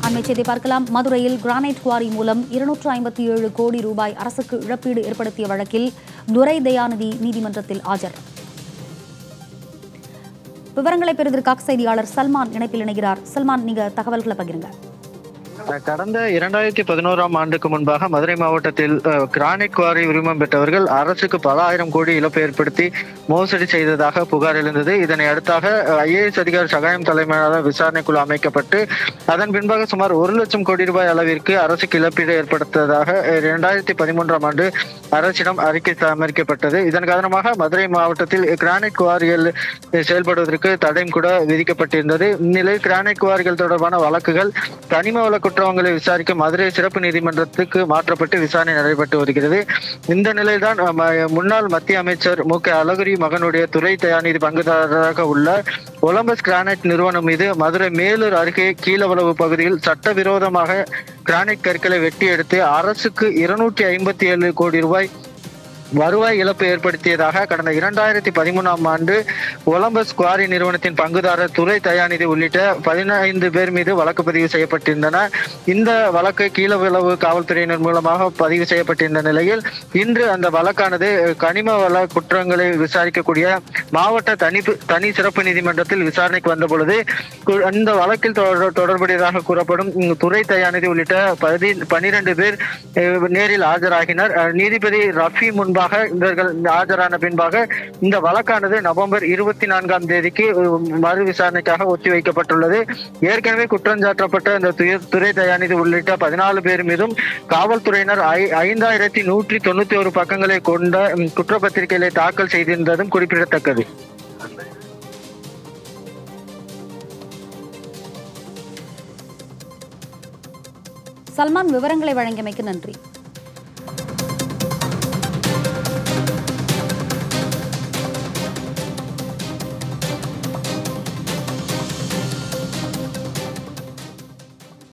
அண்மை செய்தி பார்க்கலாம் மதுரையில் கிரானைட் குவாரி மூலம் இருநூற்று ஐம்பத்தி ஏழு கோடி ரூபாய் அரசுக்கு இழப்பீடு ஏற்படுத்திய வழக்கில் துரை தயாநிதி நீதிமன்றத்தில் ஆஜர் விவரங்களை பெறுவதற்காக செய்தியாளர் சல்மான் இணைப்பில் இணைகிறார் சல்மான் நீங்க தகவல்களை பகிருங்க கடந்த இரண்டாயிரத்தி பதினோராம் ஆண்டுக்கு முன்பாக மதுரை மாவட்டத்தில் அஹ், கிரானைட் குவாரி உரிமம் பெற்றவர்கள் அரசுக்கு பல ஆயிரம் கோடி இழப்பு ஏற்படுத்தி மோசடி செய்ததாக புகார் எழுந்தது இதனை அடுத்தாக ஐஏஎஸ் அதிகாரி சகாயம் தலைமையிலான விசாரணை குழு அமைக்கப்பட்டு அதன் பின்பாக சுமார் ஒரு லட்சம் கோடி ரூபாய் அளவிற்கு அரசுக்கு இழப்பீடு ஏற்படுத்ததாக அஹ், இரண்டாயிரத்தி பதிமூன்றாம் ஆண்டு அரசிடம் அறிக்கை சமர்ப்பிக்கப்பட்டது இதன் காரணமாக மதுரை மாவட்டத்தில் கிரானைட் குவாரிகள் செயல்படுவதற்கு தடையும் கூட விதிக்கப்பட்டிருந்தது இந்நிலையில் கிரானைட் குவாரிகள் தொடர்பான வழக்குகள் கனிம வள குற்றங்களை விசாரிக்க மதுரை சிறப்பு நீதிமன்றத்துக்கு மாற்றப்பட்டு விசாரணை நடைபெற்று வருகிறது இந்த நிலையில்தான் அஹ், ம- முன்னாள் மத்திய அமைச்சர் மு க அழகிரி மகனுடைய துறை தயாநிதி பங்குதாரராக உள்ள ஒலம்பஸ் கிரானைட் நிறுவனம் மீது மதுரை மேலூர் அருகே கீழவளவு பகுதியில் சட்டவிரோதமாக கிரானைட் கற்களை வெட்டி எடுத்து அரசுக்கு இருநூற்றி ஐம்பத்தி ஏழு கோடி ரூபாய் வருவாய் இழப்பு ஏற்படுத்தியதாக கடந்த இரண்டாயிரத்தி பதிமூணாம் ஆண்டு ஒலம்பஸ் குவாரி நிறுவனத்தின் பங்குதாரர் துரை தயாநிதி உள்ளிட்ட பதினைந்து பேர் மீது வழக்கு பதிவு செய்யப்பட்டிருந்தன இந்த வழக்கு கீழவிளவு காவல்துறையினர் மூலமாக பதிவு செய்யப்பட்டிருந்த நிலையில் இன்று அந்த வழக்கானது கனிம வள குற்றங்களை விசாரிக்கக்கூடிய மாவட்ட தனி தனி சிறப்பு நீதிமன்றத்தில் விசாரணைக்கு வந்த பொழுது கு- அந்த வழக்கில் தொடர்- தொடர்புடையதாக கூறப்படும் ம், துரை தயாநிதி உள்ளிட்ட பதி பனிரெண்டு பேர் அஹ், நேரில் ஆஜராகினர் அஹ், நீதிபதி ரஃபி முன்பாக இவர்கள் ஆஜரான பின்பாக இந்த வழக்கானது நவம்பர் இருபத்தி நான்காம் தேதிக்கு அஹ், மறு விசாரணைக்காக ஒத்திவைக்கப்பட்டுள்ளது ஏற்கனவே குற்றஞ்சாட்டப்பட்ட இந்த துய- துரை தயாநிதி உள்ளிட்ட பதினாலு பேர் மீதும் காவல்துறையினர் ஐ- ஐந்தாயிரத்தி நூற்றி தொண்ணூத்தி ஒரு பக்கங்களை கொண்ட ம், குற்றப்பத்திரிகைகளை தாக்கல் செய்திருந்ததும் குறிப்பிடத்தக்கது சல்மான் விவரங்களை வழங்கியமைக்கு நன்றி